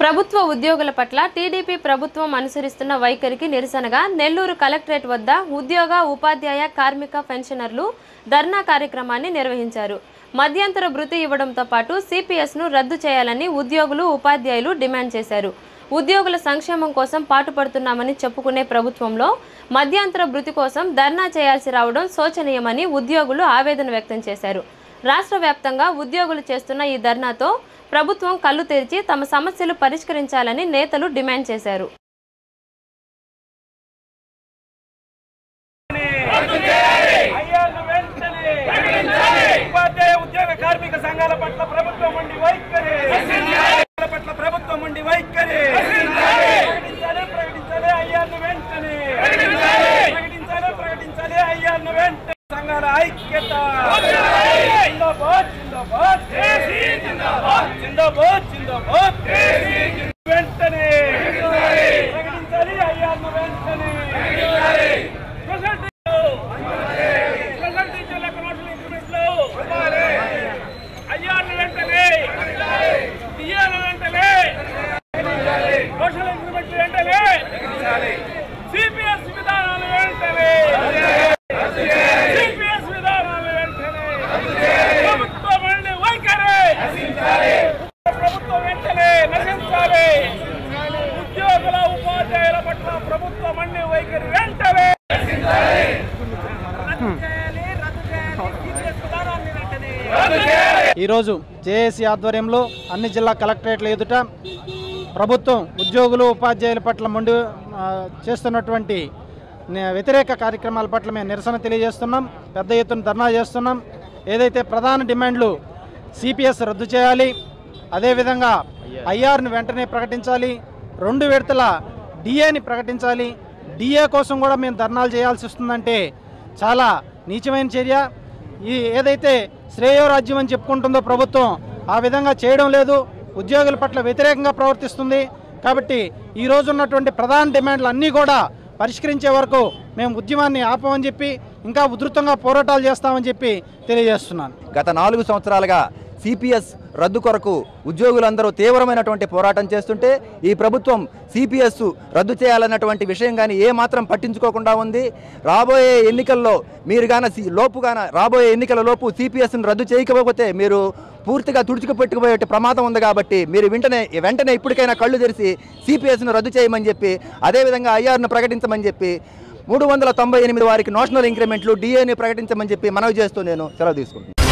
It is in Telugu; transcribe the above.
ప్రభుత్వ ఉద్యోగుల పట్ల టీడీపీ ప్రభుత్వం అనుసరిస్తున్న వైఖరికి నిరసనగా నెల్లూరు కలెక్టరేట్ వద్ద ఉద్యోగ ఉపాధ్యాయ కార్మిక పెన్షనర్లు ధర్నా కార్యక్రమాన్ని నిర్వహించారు మధ్యంతర భృతి ఇవ్వడంతో పాటు సిపిఎస్ను రద్దు చేయాలని ఉద్యోగులు ఉపాధ్యాయులు డిమాండ్ చేశారు ఉద్యోగుల సంక్షేమం కోసం పాటుపడుతున్నామని చెప్పుకునే ప్రభుత్వంలో మధ్యంతర భృతి కోసం ధర్నా చేయాల్సి రావడం శోచనీయమని ఉద్యోగులు ఆవేదన వ్యక్తం చేశారు రాష్ట్ర వ్యాప్తంగా ఉద్యోగులు చేస్తున్న ఈ ధర్నాతో ప్రభుత్వం కళ్ళు తెరిచి తమ సమస్యలు పరిష్కరించాలని నేతలు డిమాండ్ చేశారు అయ్యాను వెంటనే ఉపాధ్యాయ ఉద్యోగ కార్మిక సంఘాల పట్ల ప్రభుత్వం ఉండి వైఖరి సంఘాల పట్ల ప్రభుత్వం ఉండి వైఖరి ప్రకటించాలి ప్రకటించాలి అయ్యాను వెంటనే ప్రకటించాలి ప్రకటించాలి అయ్యాను వెంటనే సంఘాల ఐక్యత జిందాబాద్ జిందాబాద్ జిందాబాద్ జిందాబాద్ వెంటనే ప్రకటించాలి అయ్యాను వెంటనే ప్రజెంట్ ప్రజెంట్ టీచర్ల కమర్షియల్ ఇంక్రిమెంట్లు అయ్యాను వెంటనే డిఆర్లు వెంటనే సోషల్ ఇంక్రిమెంట్లు వెంటనే సిపిఎస్ విధానాలు వెంటనే సిపిఎస్ విధానాలు వెంటనే ప్రభుత్వం మళ్ళీ వైఖరి ప్రభుత్వం వెంటనే నశించాలి ఉద్యోగుల ఉపాధ్యాయుల పట్ల ప్రభుత్వం అన్ని వైఖరి వెంటనే రద్దు చేయాలి రద్దు చేయాలి సిపిఎస్ విధానాన్ని వెంటనే ఈరోజు జేఏసీ ఆధ్వర్యంలో అన్ని జిల్లా కలెక్టరేట్ల ఎదుట ప్రభుత్వం ఉద్యోగులు ఉపాధ్యాయుల పట్ల మొండి ఆ, చేస్తున్నటువంటి ని- వ్యతిరేక కార్యక్రమాల పట్ల మేము నిరసన తెలియజేస్తున్నాం పెద్ద ఎత్తున ధర్నా చేస్తున్నాం ఏదైతే ప్రధాన డిమాండ్లు సిపిఎస్ రద్దు చేయాలి అదేవిధంగా ఐఆర్ని వెంటనే ప్రకటించాలి రెండు విడతల డిఏని ప్రకటించాలి డిఏ కోసం కూడా మేము ధర్నాలు చేయాల్సి వస్తుందంటే చాలా నీచమైన చర్య ఈ ఏదైతే శ్రేయోరాజ్యం అని చెప్పుకుంటుందో ప్రభుత్వం ఆ విధంగా చేయడం లేదు ఉద్యోగుల పట్ల వ్యతిరేకంగా ప్రవర్తిస్తుంది కాబట్టి ఈ రోజు ఉన్నటువంటి ప్రధాన డిమాండ్లు అన్నీ కూడా పరిష్కరించే వరకు మేము ఉద్యమాన్ని ఆపమని చెప్పి ఇంకా ఉధృతంగా పోరాటాలు చేస్తామని చెప్పి తెలియజేస్తున్నాను గత నాలుగు సంవత్సరాలుగా సిపిఎస్ రద్దు కొరకు ఉద్యోగులందరూ తీవ్రమైనటువంటి పోరాటం చేస్తుంటే ఈ ప్రభుత్వం సిపిఎస్ రద్దు చేయాలన్నటువంటి విషయం కానీ ఏ మాత్రం పట్టించుకోకుండా ఉంది రాబోయే ఎన్నికల్లో మీరు గాన సి- లోపుగాన రాబోయే ఎన్నికల లోపు సిపిఎస్ను రద్దు చేయకపోతే మీరు పూర్తిగా తుడుచుకుపెట్టుకుపోయే ప్రమాదం ఉంది కాబట్టి మీరు వెంటనే వెంటనే ఇప్పటికైనా కళ్ళు తెరిచి సిపిఎస్ను రద్దు చేయమని చెప్పి అదేవిధంగా ఐఆర్ను ప్రకటించమని చెప్పి మూడు వందల తొంభై ఎనిమిది వారికి నేషనల్ ఇంక్రిమెంట్లు డిఏని ప్రకటించమని చెప్పి మనవి చేస్తూ నేను సెలవు తీసుకుంటున్నాను